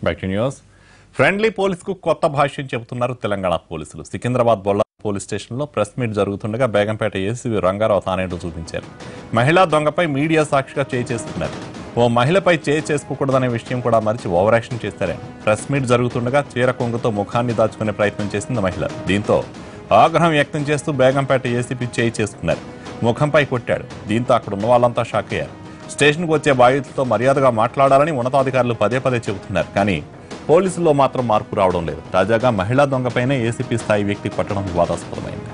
Back to news friendly పోలీసుకు కొత్త భాష్యం చెబుతున్నారు తెలంగాణ పోలీసులు సికింద్రాబాద్ బొల్లా పోలీస్ స్టేషన్లో ప్రెస్ మీట్ జరుగుతుండగా బేగంపేట ఏసీబీ రంగారావు తానేటు చూపించారు మహిళా దొంగపై మీడియా సాక్షిగా చేయి చేసుకున్నారు ఓ మహిళపై చేయి చేసుకోకూడదనే విషయం కూడా మరిచి ఓవర్ యాక్షన్ చేశారే ప్రెస్ మీట్ జరుగుతుండగా చీర కొంగుతో ముఖాన్ని దాచుకునే ప్రయత్నం చేసింది మహిళ దీంతో ఆగ్రహం వ్యక్తం చేస్తూ బేగంపేట ఏసీపీ చేయి చేసుకున్నారు ముఖంపై కొట్టాడు దీంతో అక్కడ ఉన్న వాళ్ళంతా షాక్ అయ్యారు స్టేషన్కు వచ్చే బాధితులతో మర్యాదగా మాట్లాడాలని ఉన్నతాధికారులు పదే పదే చెబుతున్నారు కానీ పోలీసుల్లో మాత్రం మార్పు రావడం లేదు తాజాగా మహిళా దొంగపైనే ఏసీపీ స్థాయి వ్యక్తి పట్టడం వివాదాస్పదమైంది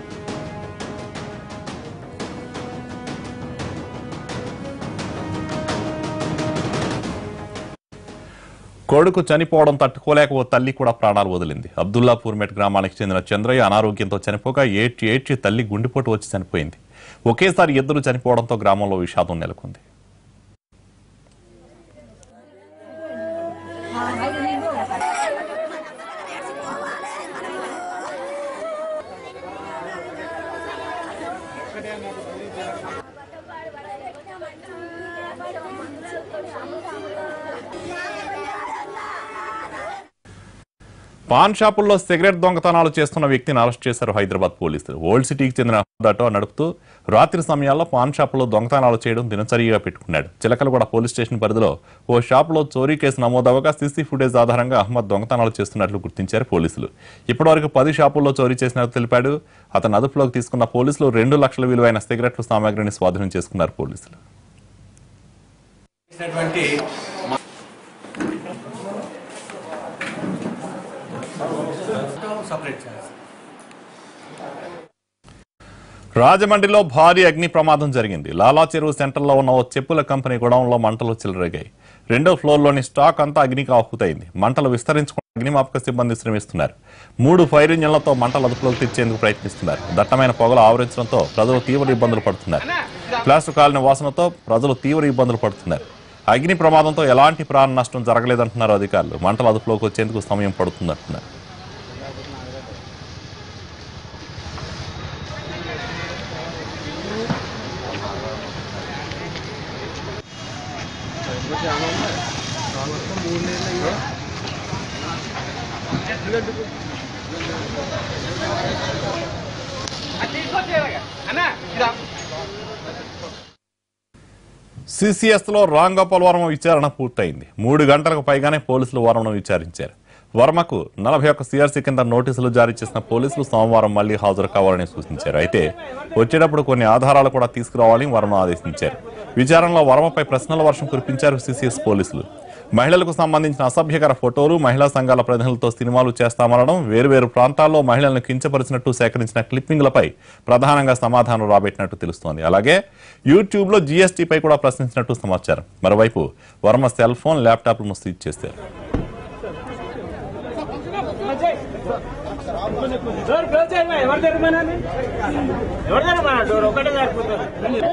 కొడుకు చనిపోవడం తట్టుకోలేక ఓ తల్లి కూడా ప్రాణాలు వదిలింది అబ్దుల్లాపూర్మెట్ గ్రామానికి చెందిన చంద్రయ్య అనారోగ్యంతో చనిపోగా ఏడ్చి ఏడ్చి తల్లి గుండెపోటు వచ్చి చనిపోయింది ఒకేసారి ఇద్దరు చనిపోవడంతో గ్రామంలో విషాదం నెలకొంది పాన్ షాపుల్లో సిగరెట్ దొంగతనాలు చేస్తున్న వ్యక్తిని అరెస్ట్ చేశారు హైదరాబాద్ పోలీసులు ఓల్డ్ సిటీకి చెందిన ఆటో నడుపుతూ రాత్రి సమయాల్లో పాన్ షాపులో దొంగతనాలు చేయడం దినచర్యగా పెట్టుకున్నాడు చిలకలగూడ పోలీస్ స్టేషన్ పరిధిలో ఓ షాపులో చోరీ కేసు నమోదవగా సీసీ ఫుటేజ్ ఆధారంగా అహ్మద్ దొంగతనాలు చేస్తున్నట్లు గుర్తించారు పోలీసులు ఇప్పటివరకు పది షాపుల్లో చోరీ చేసినట్లు తెలిపాడు అతను అదుపులోకి తీసుకున్న పోలీసులు రెండు లక్షల విలువైన సిగరెట్ల సామాగ్రిని స్వాధీనం చేసుకున్నారు పోలీసులు చేసినటువంటి సపరేట్ చేయాలి రాజమండ్రిలో భారీ అగ్ని ప్రమాదం జరిగింది లాలా చెరువు సెంటర్లో ఉన్న ఓ చెప్పుల కంపెనీ గొడవంలో మంటలు చెలరేగాయి రెండో ఫ్లోర్లోని స్టాక్ అంతా అగ్నికి ఆహుతైంది మంటలు విస్తరించుకుని అగ్నిమాపక సిబ్బంది శ్రమిస్తున్నారు మూడు ఫైర్ ఇంజన్లతో మంటలు అదుపులోకి తెచ్చేందుకు ప్రయత్నిస్తున్నారు దట్టమైన పొగలు ఆవరించడంతో ప్రజలు తీవ్ర ఇబ్బందులు పడుతున్నారు ప్లాస్టిక్ కాలిన వాసనతో ప్రజలు తీవ్ర ఇబ్బందులు పడుతున్నారు అగ్ని ప్రమాదంతో ఎలాంటి ప్రాణ నష్టం జరగలేదంటున్నారు అధికారులు మంటలు అదుపులోకి వచ్చేందుకు సమయం పడుతుందంటున్నారు సిసిఎస్ లో రాంగోపాల్ వర్మ విచారణ పూర్తయింది మూడు గంటలకు పైగానే పోలీసులు వర్మను విచారించారు వర్మకు నలభై ఒక్క సిఆర్సీ కింద నోటీసులు జారీ చేసిన పోలీసులు సోమవారం మళ్లీ హాజరు కావాలని సూచించారు అయితే వచ్చేటప్పుడు కొన్ని ఆధారాలు కూడా తీసుకురావాలని వర్మ ఆదేశించారు విచారణలో వర్మపై ప్రశ్నల వర్షం కురిపించారు సిసిఎస్ పోలీసులు మహిళలకు సంబంధించిన అసభ్యకర ఫోటోలు మహిళా సంఘాల ప్రతినిధులతో సినిమాలు చేస్తామనడం వేర్వేరు ప్రాంతాల్లో మహిళలను కించపరిచినట్టు సేకరించిన క్లిప్పింగ్లపై ప్రధానంగా సమాధానం రాబెట్టినట్టు తెలుస్తోంది అలాగే యూట్యూబ్లో జీఎస్టీపై కూడా ప్రశ్నించినట్టు సమాచారం మరోవైపు వర్మ సెల్ ఫోన్ ల్యాప్టాప్లను సీజ్ చేశారు డోర్ క్లోజ్ చేయమా ఎవరు తెరమని ఎవరు తెరమా డోర్ ఒకటే సరిపోతుంది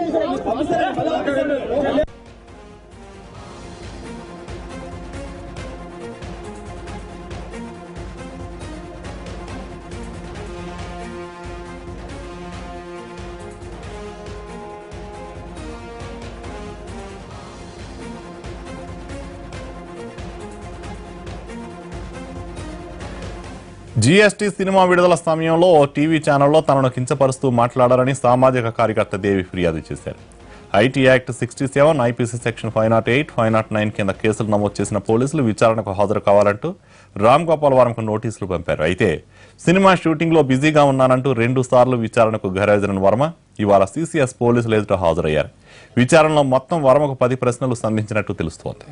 జీఎస్టీ సినిమా విడుదల సమయంలో ఓ టీవీ ఛానల్లో తనను కించపరుస్తూ మాట్లాడారని సామాజిక కార్యకర్త దేవి ఫిర్యాదు చేశారు IT act sixty seven IPC section five nought eight five nought nine కింద కేసులు నమోదు చేసిన పోలీసులు విచారణకు హాజరు కావాలంటూ రామ్ గోపాల్ వారంకు నోటీసులు పంపారు అయితే సినిమా షూటింగ్లో బిజీగా ఉన్నానంటూ రెండు సార్లు విచారణకు గైరాజరైన వర్మ ఇవాళ సీసీఎస్ పోలీసులు ఎదుట హాజరయ్యారు విచారణలో మొత్తం వర్మకు పది ప్రశ్నలు సంధించినట్టు తెలుస్తోంది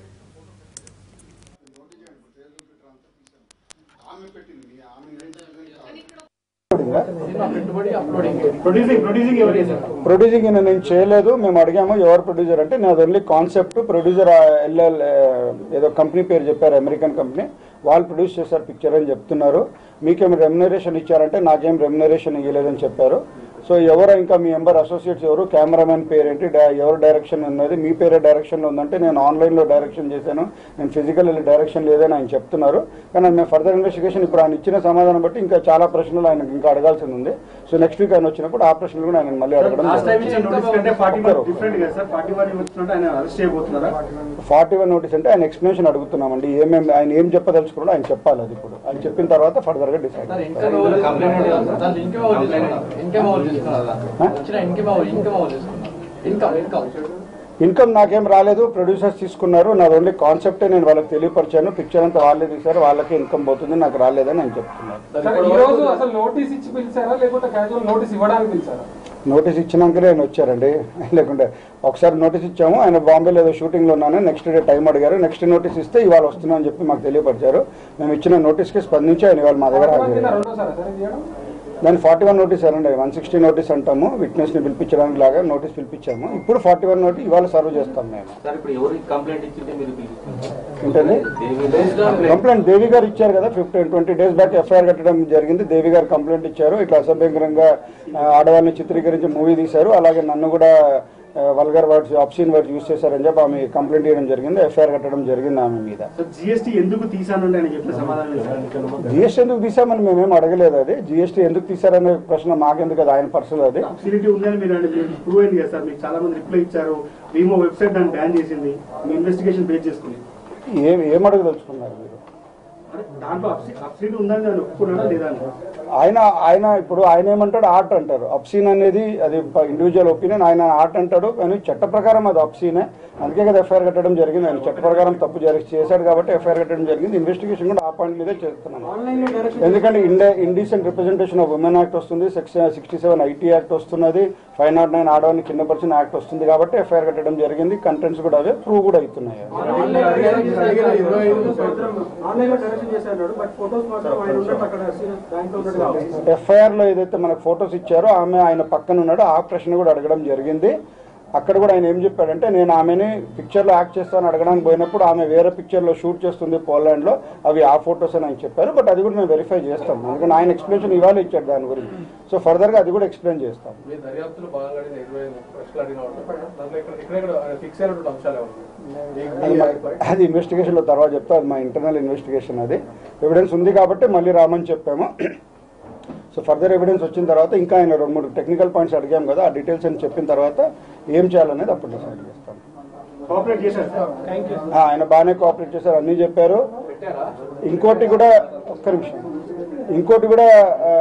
ప్రొడ్యూసింగ్ ఈయన నేను చేయలేదు మేము అడిగాము ఎవరు ప్రొడ్యూసర్ అంటే నాది ఓన్లీ కాన్సెప్ట్ ప్రొడ్యూసర్ ఎల్ఎల్ ఏదో కంపెనీ పేరు చెప్పారు అమెరికన్ కంపెనీ వాళ్ళు ప్రొడ్యూస్ చేశారు పిక్చర్ అని చెప్తున్నారు మీకేం రెమ్యునరేషన్ ఇచ్చారంటే నాకేం రెమ్యునరేషన్ ఇవ్వలేదని చెప్పారు సో ఎవరో ఇంకా మీ ఎంబర్ అసోసియేట్స్ ఎవరు కెమెరామెన్ పేరేంటి డై- ఎవరు డైరెక్షన్ ఉన్నది మీ పేరే డైరెక్షన్లో ఉందంటే నేను ఆన్లైన్లో డైరెక్షన్ చేశాను నేను ఫిజికల్ వెళ్ళి డైరెక్షన్ లేదని ఆయన చెప్తున్నారు కానీ మేము ఫర్దర్ ఇన్వెస్టిగేషన్ ఇప్పుడు ఆయన ఇచ్చిన సమాధానం బట్టి ఇంకా చాలా ప్రశ్నలు ఆయన ఇంకా అడగాల్సింది ఉంది సో నెక్స్ట్ వీక్ ఆయన వచ్చినప్పుడు ఆ ప్రశ్నలు కూడా ఆయన మళ్ళీ అడగడం లాస్ట్ టైం జరుగుతుంది. ఇచ్చిన నోటీస్ కంటే ఫార్టీ వన్ డిఫరెంట్ కదా సార్ ఫార్టీ వన్ వచ్చినట్టు ఆయన అరెస్ట్ చేయబోతున్నారా ఫార్టీ వన్ నోటీస్ అంటే ఆయన ఎక్స్ప్లెనేషన్ అడుగుతున్నామండి ఏమేమి ఆయన ఏం చెప్పదలుచుకున్నాడో ఆయన చెప్పాలి అది ఇప్పుడు ఆయన చెప్పిన తర్వాత ఫర్దర్ గా డిసైడ్ సార్ ఇన్కమ్ ఎవరు దాంట్లో ఇన్కమ్ ఎవరు తీసుకున్నారు ఇన్కమ్ ఎవరు తీసుకున్నారు దాంట్లో వచ్చిన ఇన్కమ్ ఎవరు ఇన్కమ్ ఎవరు తీసుకున్నారు ఇన్కమ్ ఇన్కమ్ ఇన్కమ్ నాకేం రాలేదు ప్రొడ్యూసర్స్ తీసుకున్నారు నాది ఓన్లీ కాన్సెప్టే నేను వాళ్ళకి తెలియపరిచాను పిక్చర్ అంతా వాళ్ళే తీశారు వాళ్ళకి ఇన్కమ్ పోతుంది నాకు రాలేదని నేను చెప్తున్నాను సార్ ఈ రోజు అసలు నోటీస్ ఇచ్చి పిలిచారా లేకపోతే క్యాజువల్ నోటీస్ ఇవ్వడానికి పిలిచారా నోటీస్ ఇచ్చినాకనే ఆయన వచ్చారండి లేకుంటే ఒకసారి నోటీస్ ఇచ్చాము ఆయన బాంబేలో ఏదో షూటింగ్లో ఉన్నాను నెక్స్ట్ డే టైం అడిగారు నెక్స్ట్ నోటీస్ ఇస్తే ఇవాళ వస్తున్నా అని చెప్పి మాకు తెలియపరిచారు మేము ఇచ్చిన నోటీస్కి స్పందించి ఆయన ఇవాళ మా దగ్గర ఫార్టీ వన్ కింద హాజరయ్యారు రెండోసారా సార్ ఇది చేయడం దాన్ని ఫార్టీ వన్ నోటీస్ అండి వన్ సిక్స్టీ నోటీస్ అంటాము విట్నెస్ ని పిలిపించడానికి లాగా నోటీస్ పిలిపించాము ఇప్పుడు ఫార్టీ వన్ నోటీస్ ఇవాళ సర్వ్ చేస్తాం మేము సార్ ఇప్పుడు ఎవరికి కంప్లైంట్ ఇచ్చింటే మీరు పిలుస్తున్నారు ఏంటండి కంప్లైంట్ దేవి గారు ఇచ్చారు కదా fifteen twenty days back FIR కట్టడం జరిగింది దేవి గారు కంప్లైంట్ ఇచ్చారు ఇట్లా అసభ్యంకరంగా ఆ, ఆడవాళ్ళని చిత్రీకరించి మూవీ తీశారు అలాగే నన్ను కూడా vulgar words obscene words use చేశారని చెప్పి ఆమె కంప్లైంట్ చేయడం జరిగింది ఎఫ్ఐఆర్ కట్టడం జరిగింది ఆమె మీద సార్ జిఎస్టీ ఎందుకు తీసానంటే ఆయన చెప్పిన సమాధానం ఏంటి? జిఎస్టీ ఎందుకు తీసామని మేమేం అడగలేదు అది జిఎస్టీ ఎందుకు తీసారనే ప్రశ్న మాకెందుకు అది ఆయన పర్సనల్ అది ఫెసిలిటీ ఉందని మీరు అంటే మీరు ప్రూవ్ అయింది కదా సార్ మీకు చాలా మంది రిప్లై ఇచ్చారు వీమో వెబ్సైట్ దాన్ని బ్యాన్ చేసింది మీ ఇన్వెస్టిగేషన్ బేస్ చేసుకుని ఏం ఏం అడగదలుచుకున్నారు మీరు అంటే దాంట్లో అబ్సిడీ ఉందని నేను ఒప్పుకున్నాడా లేదా అని ఆయన ఆయన ఇప్పుడు ఆయన ఏమంటాడు ఆర్ట్ అంటారు అప్సీన్ అనేది అది ఇండివిజువల్ ఒపీనియన్ ఆయన ఆర్ట్ అంటాడు కానీ చట్ట ప్రకారం అది అప్సీనే అందుకే కదా ఎఫ్ఐఆర్ కట్టడం జరిగింది ఆయన చట్ట ప్రకారం తప్పు జరిగి చేశాడు కాబట్టి ఎఫ్ఐఆర్ కట్టడం జరిగింది ఇన్వెస్టిగేషన్ కూడా ఆ పాయింట్ మీదే చేస్తున్నాం ఎందుకంటే ఇండే indecent representation of women act వస్తుంది section sixty seven IT act వస్తున్నది ఫైవ్ నాట్ నైన్ ఆడవాన్ని కింద పరిచిన యాక్ట్ వస్తుంది కాబట్టి ఎఫ్ఐఆర్ కట్టడం జరిగింది కంటెంట్స్ కూడా అవే ప్రూవ్ కూడా అవుతున్నాయి ఆన్లైన్ లో డైరెక్షన్ చేశాడు బట్ ఫోటోస్ మాత్రం ఆయన ఉన్నట్టు అక్కడ బ్యాంక్ లో ఉన్నట్టు కావాలి ఎఫ్ఐఆర్ లో ఏదైతే మనకు ఫొటోస్ ఇచ్చారో ఆమె ఆయన పక్కన ఉన్నాడో ఆ ప్రశ్న కూడా అడగడం జరిగింది అక్కడ కూడా ఆయన ఏం చెప్పాడంటే నేను ఆమెని పిక్చర్ లో యాక్ట్ చేస్తాను అడగడానికి పోయినప్పుడు ఆమె వేరే పిక్చర్ లో షూట్ చేస్తుంది పోలాండ్ లో అవి ఆ ఫొటోస్ అని ఆయన చెప్పారు బట్ అది కూడా మేము వెరిఫై చేస్తాం ఎందుకంటే ఆయన ఎక్స్ప్లెనేషన్ ఇవాళ ఇచ్చాడు దాని గురించి సో ఫర్దర్ గా అది కూడా ఎక్స్ప్లెయిన్ చేస్తాం మీ దర్యాప్తులో భాగంగా నేను ఇరవై ఐదు ప్రశ్నలు అడిగిన వాళ్ళు దాంట్లో ఇక్కడ ఇక్కడ ఫిక్స్ అయినటువంటి అంశాలు అది మా- అది ఇన్వెస్టిగేషన్ లో తర్వాత చెప్తా అది మా ఇంటర్నల్ ఇన్వెస్టిగేషన్ అది ఎవిడెన్స్ ఉంది కాబట్టి మళ్ళీ రామని చెప్పాము సో ఫర్దర్ ఎవిడెన్స్ వచ్చిన తర్వాత ఇంకా ఆయన రెండు మూడు టెక్నికల్ పాయింట్స్ అడిగాం కదా ఆ డీటెయిల్స్ అని చెప్పిన తర్వాత ఏం చేయాలనేది అప్పుడు డిసైడ్ చేస్తాం కోఆపరేట్ చేశారు సార్ ఆ, ఆయన బాగానే కోఆపరేట్ చేశారు అన్నీ చెప్పారు ఇంకోటి కూడా ఒక్క నిమిషం ఇంకోటి కూడా ఆ,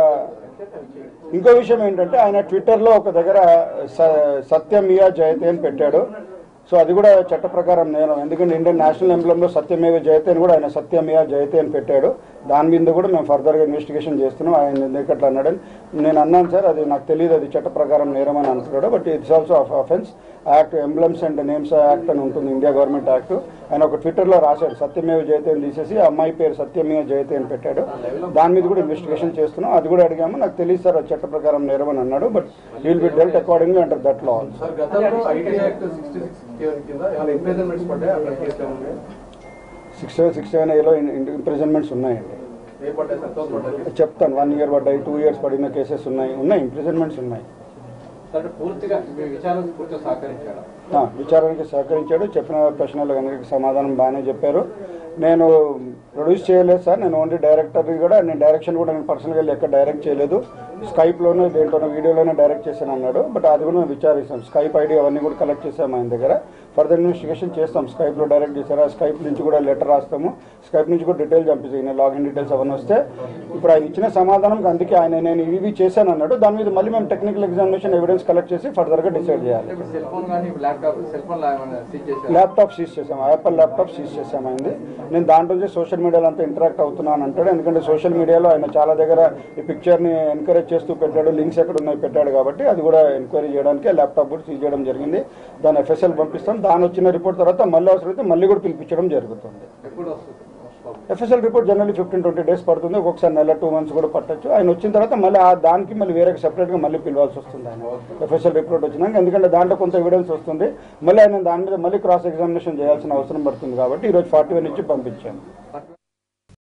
ఇంకో విషయం ఏంటంటే ఆయన ట్విట్టర్లో ఒక దగ్గర స- సత్యమియా జయతే అని పెట్టాడు సో అది కూడా చట్ట ప్రకారం నేను ఎందుకంటే ఇండియన్ నేషనల్ ఎంబ్లంలో సత్యమేవ జయతే అని కూడా ఆయన సత్యమియా జయతే అని పెట్టాడు దాని మీద కూడా మేము ఫర్దర్గా ఇన్వెస్టిగేషన్ చేస్తున్నాం ఆయన ఎందుకు అట్లా అన్నాడని నేను అన్నాను సార్ అది నాకు తెలియదు అది చట్ట ప్రకారం నేరం అని అంటున్నాడు but it's also of offence act emblems and names act అని ఉంటుంది ఇండియా గవర్నమెంట్ యాక్ట్ ఆయన ఒక ట్విట్టర్లో రాశాడు సత్యమేవ జయతే అని తీసేసి ఆ అమ్మాయి పేరు సత్యమేవ జయతే అని పెట్టాడు దాని మీద కూడా ఇన్వెస్టిగేషన్ చేస్తున్నాం అది కూడా అడిగాము నాకు తెలియదు సార్ అది చట్ట ప్రకారం నేరం అని అన్నాడు but will be dealt according అంటారు దట్ లా ఆల్సో సార్ గతంలో ఐటీ యాక్ట్ సిక్స్టీ సిక్స్ కింద ఏమైనా ఇంప్రిజన్మెంట్స్ పడ్డాయి అక్కడ కేసులు ఉన్నాయి సిక్స్ సెవెన్ సిక్స్ సెవెన్ ఏలో ఇంప్రిజన్మెంట్స్ ఉన్నాయండి ఏ పడ్డాయి సార్ తోలు పడ్డాయి చెప్తాను వన్ ఇయర్ పడ్డాయి టూ ఇయర్స్ పడిన కేసెస్ ఉన్నాయి ఉన్నాయి ఇంప్రిజన్మెంట్స్ ఉన్నాయి అంటే పూర్తిగా మీ విచారణకు పూర్తిగా సహకరించాడు ఆ, విచారణకి సహకరించాడు చెప్పిన ప్రశ్నలకు అందరికీ సమాధానం బాగానే చెప్పారు నేను ప్రొడ్యూస్ చేయలేదు సార్ నేను ఓన్లీ డైరెక్టర్ కూడా నేను డైరెక్షన్ కూడా నేను పర్సనల్గా వెళ్ళి ఎక్కడ డైరెక్ట్ చేయలేదు స్కైప్లోనే దేంట్లోనే వీడియోలోనే డైరెక్ట్ చేశాను అన్నాడు బట్ అది కూడా మేము విచారిస్తాం స్కైప్ ఐడి అవన్నీ కూడా కలెక్ట్ చేసాము ఆయన దగ్గర ఫర్దర్ ఇన్వెస్టిగేషన్ చేస్తాం స్కైప్లో డైరెక్ట్ చేశారు ఆ స్కైప్ నుంచి కూడా లెటర్ రాస్తాము స్కైప్ నుంచి కూడా డీటెయిల్ పంపిస్తాను లాగిన్ డీటెయిల్స్ అవన్నీ వస్తే ఇప్పుడు ఆయన ఇచ్చిన సమాధానం అందుకే ఆయన నేను ఇవి చేశాను అన్నాడు దాని మీద మళ్ళీ మేము టెక్నికల్ ఎగ్జామినేషన్ ఎవిడెన్స్ కలెక్ట్ చేసి ఫర్దర్గా డిసైడ్ చేయాలి ఇప్పుడు సెల్ ఫోన్ కానీ ల్యాప్టాప్ సెల్ ఫోన్ ఏమైనా సీజ్ చేశారు ల్యాప్టాప్ సీజ్ చేసాం యాపిల్ ల్యాప్టాప్ సీజ్ చేసాం అయింది నేను దాంట్లో నుంచి సోషల్ మీడియాలో అంతా ఇంటరాక్ట్ అవుతున్నాను అంటాడు ఎందుకంటే సోషల్ మీడియాలో ఆయన చాలా దగ్గర ఈ పిక్చర్ని ఎంకరేజ్ చేస్తూ పెట్టాడు లింక్స్ ఎక్కడ ఉన్నాయి పెట్టాడు కాబట్టి అది కూడా ఎంక్వైరీ చేయడానికి ల్యాప్టాప్ కూడా సీజ్ చేయడం జరిగింది దాన్ని ఎఫ్ఎస్ఎల్ పంపిస్తాం దాని వచ్చిన రిపోర్ట్ తర్వాత మళ్ళీ అవసరమైతే మళ్ళీ కూడా పిలిపించడం జరుగుతుంది ఎప్పుడు వస్తుంది FSL report generally fifteen twenty days పడుతుంది ఒక్కొక్కసారి నెల టూ మంత్స్ కూడా పట్టొచ్చు ఆయన వచ్చిన తర్వాత మళ్ళీ ఆ దానికి మళ్ళీ వేరే సెపరేట్గా మళ్ళీ పిలవాల్సి వస్తుంది ఆయన ఎఫ్ఎస్ఎల్ రిపోర్ట్ వచ్చినాక ఎందుకంటే దాంట్లో కొంత ఎవిడెన్స్ వస్తుంది మళ్ళీ ఆయన దాని మీద మళ్ళీ క్రాస్ ఎగ్జామినేషన్ చేయాల్సిన అవసరం పడుతుంది కాబట్టి ఈరోజు ఫార్టీ వన్ ఇచ్చి పంపించాను